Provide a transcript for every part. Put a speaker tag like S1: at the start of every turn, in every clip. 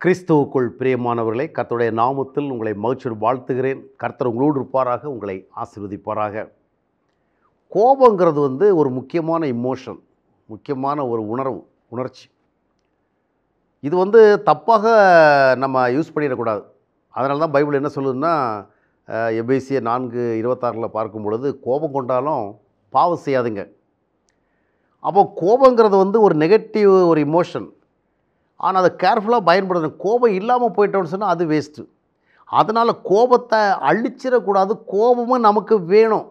S1: கிறிஸ்துவுக்குள் பிரியமானவர்களே கர்த்தருடைய நாமத்தில் உங்களை மகிழ்ச்சியோடு வாழ்த்துகிறேன் கர்த்தர் உங்களோடு இருப்பாராக உங்களை ஆசீர்வதிப்பாராக கோபங்கிறது வந்து ஒரு முக்கியமான இமோஷன் முக்கியமான ஒரு உணர்வு உணர்ச்சி இது வந்து தப்பாக நம்ம யூஸ் பண்ணிடக்கூடாது அதனால தான் பைபிள் என்ன சொல்லுதுன்னா எபேசிய நான்கு இருபத்தாறில் பார்க்கும் பொழுது கோபம் கொண்டாலும் பாவம் செய்யாதுங்க அப்போ கோபங்கிறது வந்து ஒரு நெகட்டிவ் ஒரு இமோஷன் ஆனால் அதை கேர்ஃபுல்லாக பயன்படுத்தணும் கோபம் இல்லாமல் போயிட்டோம்னு சொன்னால் அது வேஸ்ட்டு அதனால் கோபத்தை அழிச்சிடக்கூடாது கோபமும் நமக்கு வேணும்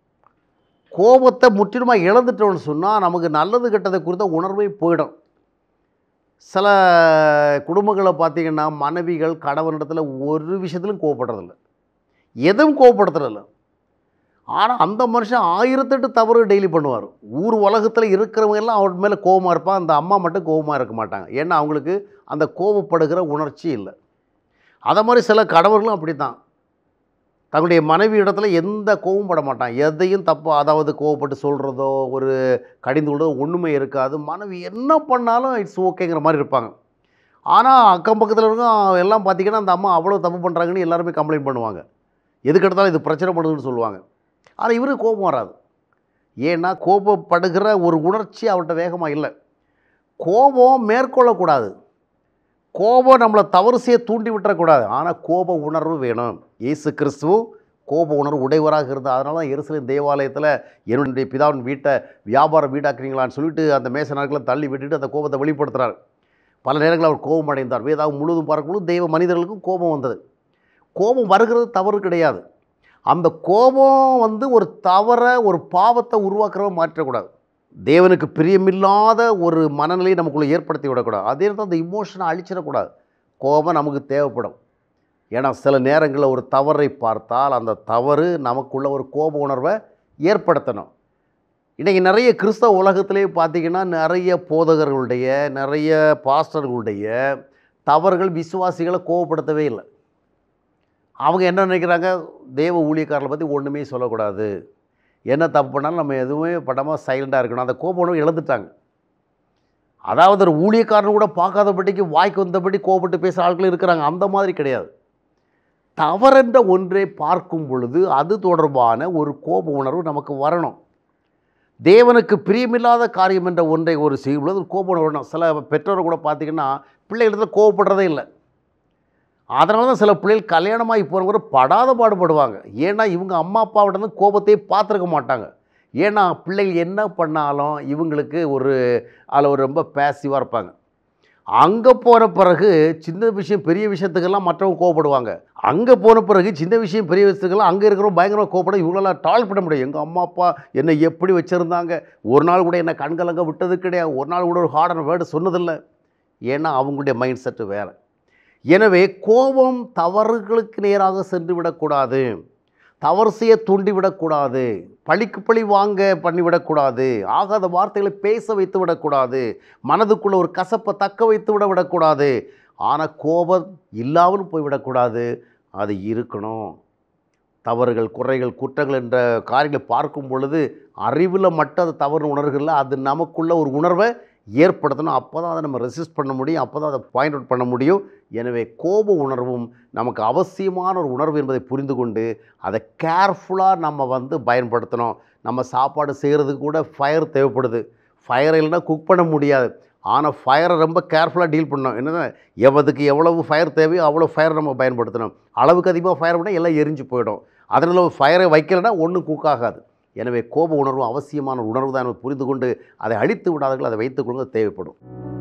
S1: கோபத்தை முற்றிலுமாக இழந்துட்டோம்னு சொன்னால் நமக்கு நல்லது கெட்டதை குறித்த உணர்வே போயிடும் சில குடும்பங்களை பார்த்திங்கன்னா மனைவிகள் கணவனிடத்தில் ஒரு விஷயத்திலும் கோவப்படுறதில்ல எதுவும் கோவப்படுத்துறதில்ல ஆனால் அந்த மனுஷன் ஆயிரத்தெட்டு தவறு டெய்லி பண்ணுவார் ஊர் உலகத்தில் இருக்கிறவங்க எல்லாம் அவர் மேலே கோபமாக இருப்பான் அந்த அம்மா மட்டும் கோபமாக இருக்க மாட்டாங்க ஏன்னா அவங்களுக்கு அந்த கோபப்படுகிற உணர்ச்சி இல்லை அதை மாதிரி சில கடவுர்களும் அப்படி தான் தங்களுடைய மனைவி இடத்துல எந்த கோபம் பட மாட்டான் எதையும் தப்பு அதாவது கோவப்பட்டு சொல்கிறதோ ஒரு கடிந்து கொள்றதோ ஒன்றுமே இருக்காது மனைவி என்ன பண்ணாலும் இட்ஸ் ஓகேங்கிற மாதிரி இருப்பாங்க ஆனால் அக்கம் பக்கத்தில் இருக்க எல்லாம் பார்த்திங்கன்னா அந்த அம்மா அவ்வளோ தப்பு பண்ணுறாங்கன்னு எல்லாருமே கம்ப்ளைண்ட் பண்ணுவாங்க எதுக்கு எடுத்தாலும் இது பிரச்சனை பண்ணுதுன்னு சொல்லுவாங்க ஆனால் இவருக்கு கோபம் வராது ஏன்னா கோபப்படுகிற ஒரு உணர்ச்சி அவர்கிட்ட வேகமாக இல்லை கோபம் மேற்கொள்ளக்கூடாது கோபம் நம்மளை தவறு செய்ய தூண்டி விட்டுறக்கூடாது ஆனால் கோப உணர்வு வேணும் இயேசு கிறிஸ்துவும் கோப உணர்வு உடையவராக இருந்தால் அதனால தான் எருசலேம் தேவாலயத்தில் என்னுடைய பிதாவின் வீட்டை வியாபார வீடாக்குறீங்களான்னு சொல்லிட்டு அந்த மேச நாட்களை தள்ளி விட்டுட்டு அந்த கோபத்தை வெளிப்படுத்துகிறார் பல நேரங்களில் அவர் கோபம் அடைந்தார் வேதாவும் முழுவதும் பார்க்கும்போது தெய்வ மனிதர்களுக்கும் கோபம் வந்தது கோபம் வருகிறது தவறு கிடையாது அந்த கோபம் வந்து ஒரு தவற ஒரு பாவத்தை உருவாக்குறவ மாற்றக்கூடாது தேவனுக்கு பிரியமில்லாத ஒரு மனநிலையை நமக்குள்ளே ஏற்படுத்தி விடக்கூடாது அதே நேரத்தில் அந்த இமோஷனை அழிச்சிடக்கூடாது கோபம் நமக்கு தேவைப்படும் ஏன்னா சில நேரங்களில் ஒரு தவறை பார்த்தால் அந்த தவறு நமக்குள்ள ஒரு கோப உணர்வை ஏற்படுத்தணும் இன்றைக்கி நிறைய கிறிஸ்தவ உலகத்திலே பார்த்திங்கன்னா நிறைய போதகர்களுடைய நிறைய பாஸ்டர்களுடைய தவறுகள் விசுவாசிகளை கோபப்படுத்தவே இல்லை அவங்க என்ன நினைக்கிறாங்க தேவ ஊழியக்காரர்களை பற்றி ஒன்றுமே சொல்லக்கூடாது என்ன தப்பு பண்ணாலும் நம்ம எதுவுமே படாமல் சைலண்டாக இருக்கணும் அந்த கோப உணர்வு இழந்துட்டாங்க அதாவது ஒரு ஊழியக்காரன் கூட பார்க்காதபடிக்கு வாய்க்கு வந்தபடி கோபப்பட்டு பேசுகிற ஆட்கள் இருக்கிறாங்க அந்த மாதிரி கிடையாது தவறென்ற ஒன்றை பார்க்கும் பொழுது அது தொடர்பான ஒரு கோப உணர்வு நமக்கு வரணும் தேவனுக்கு பிரியமில்லாத காரியம் என்ற ஒன்றை ஒரு செய்யும் பொழுது ஒரு கோப உணர்வு வரணும் சில பெற்றோரை கூட பார்த்திங்கன்னா பிள்ளைகளிடத்தில் கோவப்படுறதே இல்லை அதனால தான் சில பிள்ளைகள் கல்யாணமாகி போகிறவங்க படாத பாடுபடுவாங்க ஏன்னா இவங்க அம்மா அப்பாவிட்ட இருந்து கோபத்தையே பார்த்துருக்க மாட்டாங்க ஏன்னா பிள்ளைகள் என்ன பண்ணாலும் இவங்களுக்கு ஒரு அதில் ஒரு ரொம்ப பேசிவாக இருப்பாங்க அங்கே போன பிறகு சின்ன விஷயம் பெரிய விஷயத்துக்கெல்லாம் மற்றவங்க கோவப்படுவாங்க அங்கே போன பிறகு சின்ன விஷயம் பெரிய விஷயத்துக்கெல்லாம் அங்கே இருக்கிறவங்க பயங்கரமாக கோவப்பட இவங்களாம் டால் பண்ண முடியும் எங்கள் அம்மா அப்பா என்னை எப்படி வச்சுருந்தாங்க ஒரு நாள் கூட என்னை கண்கலங்க விட்டது கிடையாது ஒரு நாள் கூட ஒரு ஹார்டான வேர்டு சொன்னதில்லை ஏன்னா அவங்களுடைய மைண்ட் செட்டு வேறு எனவே கோபம் தவறுகளுக்கு நேராக சென்று விடக்கூடாது தவறு செய்ய தூண்டிவிடக்கூடாது பழிக்கு பழி வாங்க பண்ணிவிடக்கூடாது ஆகாத வார்த்தைகளை பேச வைத்து விடக்கூடாது மனதுக்குள்ளே ஒரு கசப்பை தக்க வைத்து விட விடக்கூடாது ஆனால் கோபம் இல்லாமல் போய்விடக்கூடாது அது இருக்கணும் தவறுகள் குறைகள் குற்றங்கள் என்ற காரியங்களை பார்க்கும் பொழுது அறிவில் மட்டும் அது தவறு உணர்வுகளில் அது நமக்குள்ள ஒரு உணர்வை ஏற்படுத்தணும் அப்போ தான் அதை நம்ம ரெசிஸ்ட் பண்ண முடியும் அப்போ தான் அதை பாயிண்ட் அவுட் பண்ண முடியும் எனவே கோப உணர்வும் நமக்கு அவசியமான ஒரு உணர்வு என்பதை புரிந்து கொண்டு அதை கேர்ஃபுல்லாக நம்ம வந்து பயன்படுத்தணும் நம்ம சாப்பாடு செய்கிறதுக்கு கூட ஃபயர் தேவைப்படுது ஃபயர் இல்லைன்னா குக் பண்ண முடியாது ஆனால் ஃபயரை ரொம்ப கேர்ஃபுல்லாக டீல் பண்ணணும் என்னன்னா எவ்வளவுக்கு எவ்வளவு ஃபயர் தேவையோ அவ்வளோ ஃபயர் நம்ம பயன்படுத்தணும் அளவுக்கு அதிகமாக ஃபயர் பண்ணால் எல்லாம் எரிஞ்சு போயிடும் அதனால் ஃபயரை வைக்கலைன்னா ஒன்றும் குக் ஆகாது எனவே கோப உணர்வு அவசியமான உணர்வு தான் புரிந்து கொண்டு அதை அழித்து விடாதீர்கள் அதை வைத்துக் கொள்வது தேவைப்படும்